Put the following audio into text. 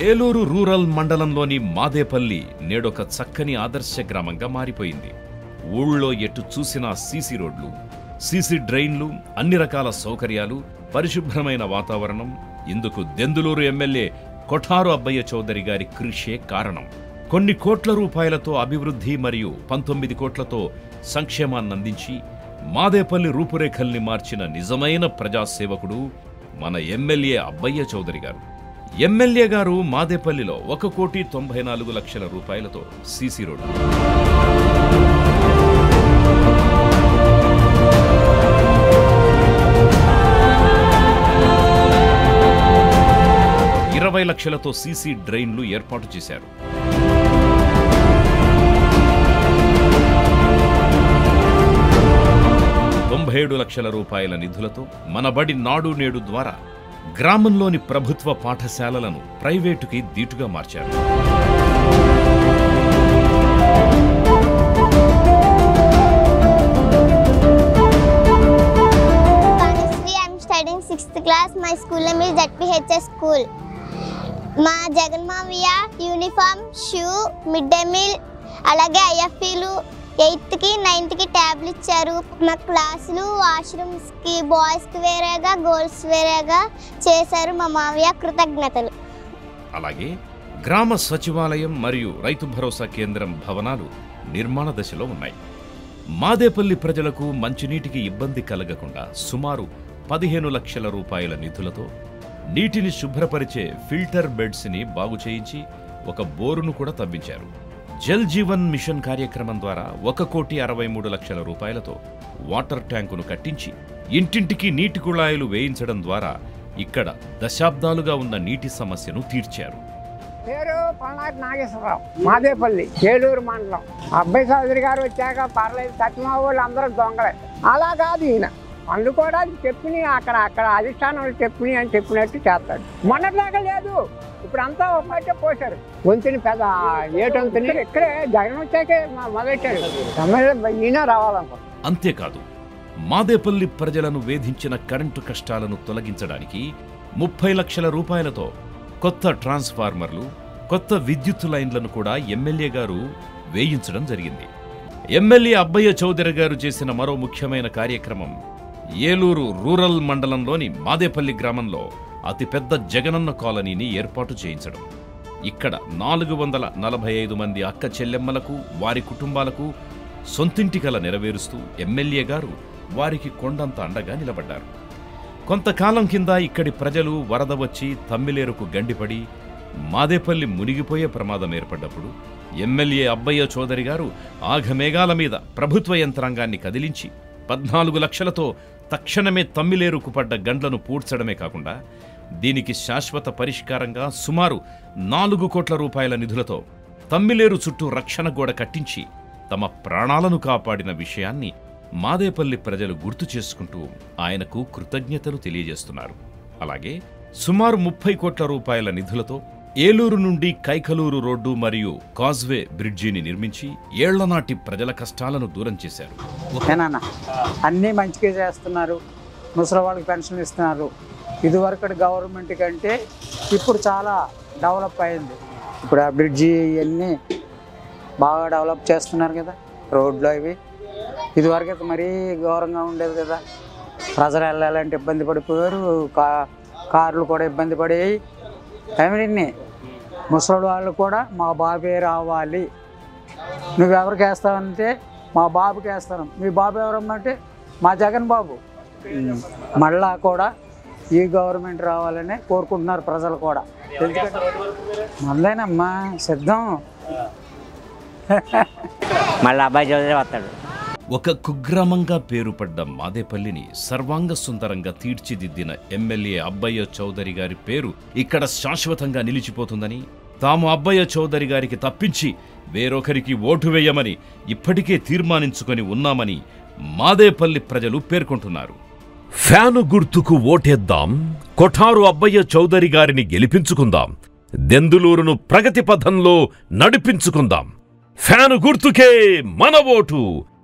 Eluru rural మండలంలోని మాదేపల్లి నేడొక చక్కని ఆదర్శ గ్రామంగా మారిపోయింది ఊళ్ళో ఎటు చూసినా సీసీ రోడ్లు సీసీ డ్రైన్లు అన్ని రకాల సౌకర్యాలు పరిశుభ్రమైన వాతావరణం ఇందుకు దెందులూరు ఎమ్మెల్యే కొఠారు అబ్బయ్య చౌదరి గారి కృషే కారణం కొన్ని కోట్ల రూపాయలతో అభివృద్ధి మరియు పంతొమ్మిది కోట్లతో సంక్షేమాన్ని అందించి మాదేపల్లి రూపురేఖల్ని మార్చిన నిజమైన ప్రజాసేవకుడు మన ఎమ్మెల్యే అబ్బయ్య చౌదరి గారు ఎమ్మెల్యే గారు మాదేపల్లిలో ఒక కోటి తొంభై నాలుగు లక్షల రూపాయలతో సీసీ రోడ్డు ఇరవై లక్షలతో సీసీ డ్రైన్లు ఏర్పాటు చేశారు తొంభై ఏడు లక్షల రూపాయల నిధులతో మన బడి నాడు నేడు ద్వారా గ్రామంలోని ప్రభుత్వ పాఠశాలలను ప్రైవేటుకి దీటుగా మార్చారు Honestly, I'm studying sixth class. My school name is ZPHS School. మా జగన్ మావయ్య uniform shoe mid day meal అలాగే ఐఎఫ్ఈలు ఎయిత్కి నైన్త్కి ట్యాబ్లు ఇచ్చారు మా క్లాసులు వాష్రూమ్స్కి బాయ్స్కి వేరేగా గర్ల్స్ వేరేగా చేశారు మా మావయ్య కృతజ్ఞతలు అలాగే గ్రామ సచివాలయం మరియు రైతు భరోసా కేంద్రం భవనాలు నిర్మాణ దశలో ఉన్నాయి మాదేపల్లి ప్రజలకు మంచినీటికి ఇబ్బంది కలగకుండా సుమారు పదిహేను లక్షల రూపాయల నిధులతో నీటిని శుభ్రపరిచే ఫిల్టర్ బెడ్స్ ని బాగు చేయించి ఒక బోరును కూడా తవ్వించారు జల్ జీవన్ మిషన్ కార్యక్రమం ద్వారా ఒక కోటి అరవై మూడు లక్షల రూపాయలతో వాటర్ ట్యాంకును కట్టించి ఇంటింటికి నీటి కుళాయిలు వేయించడం ద్వారా ఇక్కడ దశాబ్దాలుగా ఉన్న నీటి సమస్యను తీర్చారు పేరు పల్నాటి నాగేశ్వరరావు మాదేపల్లి ఏలూరు మండలం అబ్బాయి చౌదరి గారు వచ్చాక పర్లేదు సత్యమా వాళ్ళు అందరూ దొంగలే అలా కాదు ఈయన వాళ్ళు కూడా చెప్పిన అక్కడ అక్కడ అధిష్టానం చెప్పిన అని చెప్పినట్టు చేస్తాడు మొన్నట్లాగా లేదు ఇప్పుడు అంతా ఒకటే పోశారు వంతుని పెద్ద ఏటొంతుని ఇక్కడే జగన్ వచ్చాకే మొ- మొదలెట్టాడు ఎమ్మెల్యే ఈయన రావాలనుకో అంతేకాదు మాదేపల్లి ప్రజలను వేధించిన కరెంటు కష్టాలను తొలగించడానికి ముప్పై లక్షల రూపాయలతో కొత్త ట్రాన్స్ఫార్మర్లు కొత్త విద్యుత్ లైన్లను కూడా ఎమ్మెల్యే గారు వేయించడం జరిగింది ఎమ్మెల్యే అబ్బయ్య చౌదరి గారు చేసిన మరో ముఖ్యమైన కార్యక్రమం ఏలూరు రూరల్ మండలంలోని మాదేపల్లి గ్రామంలో అతిపెద్ద జగనన్న కాలనీని ఏర్పాటు చేయించడం ఇక్కడ నాలుగు వందల నలభై ఐదు మంది అక్క చెల్లెమ్మలకు వారి కుటుంబాలకు సొంతింటి కల నెరవేరుస్తూ ఎమ్మెల్యే గారు వారికి కొండంత అండగా నిలబడ్డారు కొంతకాలం కింద ఇక్కడి ప్రజలు వరద వచ్చి తమ్మిలేరుకు గండిపడి మాదేపల్లి మునిగిపోయే ప్రమాదం ఏర్పడ్డప్పుడు ఎమ్మెల్యే అబ్బయ్య చౌదరి గారు ఆఘమేఘాల మీద ప్రభుత్వ యంత్రాంగాన్ని కదిలించి పద్నాలుగు లక్షలతో తక్షణమే తమ్మిలేరుకు పడ్డ గండ్లను పూడ్చడమే కాకుండా దీనికి శాశ్వత పరిష్కారంగా సుమారు నాలుగు కోట్ల రూపాయల నిధులతో తమ్మిలేరు చుట్టూ రక్షణ గోడ కట్టించి తమ ప్రాణాలను కాపాడిన విషయాన్ని మాదేపల్లి ప్రజలు గుర్తు చేసుకుంటూ ఆయనకు కృతజ్ఞతలు తెలియజేస్తున్నారు అలాగే సుమారు ముప్పై కోట్ల రూపాయల నిధులతో ఏలూరు నుండి కైకలూరు రోడ్డు మరియు కాజ్వే బ్రిడ్జిని నిర్మించి ఏళ్లనాటి ప్రజల కష్టాలను దూరం చేశారు ఏనన్నా అన్నీ మంచిగా చేస్తున్నారు ముసలి వాళ్ళకి పెన్షన్ ఇస్తున్నారు ఇదివరకటి గవర్నమెంట్ కంటే ఇప్పుడు చాలా డెవలప్ అయింది ఇప్పుడు ఆ బ్రిడ్జి ఇవన్నీ బాగా డెవలప్ చేస్తున్నారు కదా రోడ్లు అవి ఇదివరకు అయితే మరీ ఘోరంగా ఉండేది కదా ప్రజలు వెళ్ళాలంటే ఇబ్బంది పడిపోయారు కా కార్లు కూడా ఇబ్బంది పడేవి ఏమిటి ముసలి వాళ్ళు కూడా మా బాబే రావాలి నువ్వెవరికి వేస్తావంటే మా బాబుకి వేస్తాను మీ బాబు ఎవరమ్మంటే మా జగన్ బాబు ఉమ్. మళ్ళా కూడా ఈ గవర్నమెంట్ రావాలని కోరుకుంటున్నారు ప్రజలు కూడా ఎందుకంటే మళ్ళేనమ్మా సిద్ధం మళ్ళీ అబ్బాయి చౌదరి వస్తాడు ఒక కుగ్రామంగా పేరుపడ్డ మాదేపల్లిని సర్వాంగ సుందరంగా తీర్చిదిద్దిన ఎమ్మెల్యే అబ్బయ్య చౌదరి గారి పేరు ఇక్కడ శాశ్వతంగా నిలిచిపోతుందని తాము అబ్బయ్య చౌదరి గారికి తప్పించి వేరొకరికి ఓటు వేయమని ఇప్పటికే తీర్మానించుకొని ఉన్నామని మాదేపల్లి ప్రజలు పేర్కొంటున్నారు ఫ్యాను గుర్తుకు ఓటేద్దాం కొఠారు అబ్బయ్య చౌదరి గారిని గెలిపించుకుందాం దెందులూరును ప్రగతి పథంలో నడిపించుకుందాం ఫ్యాను గుర్తుకే మన ఓటు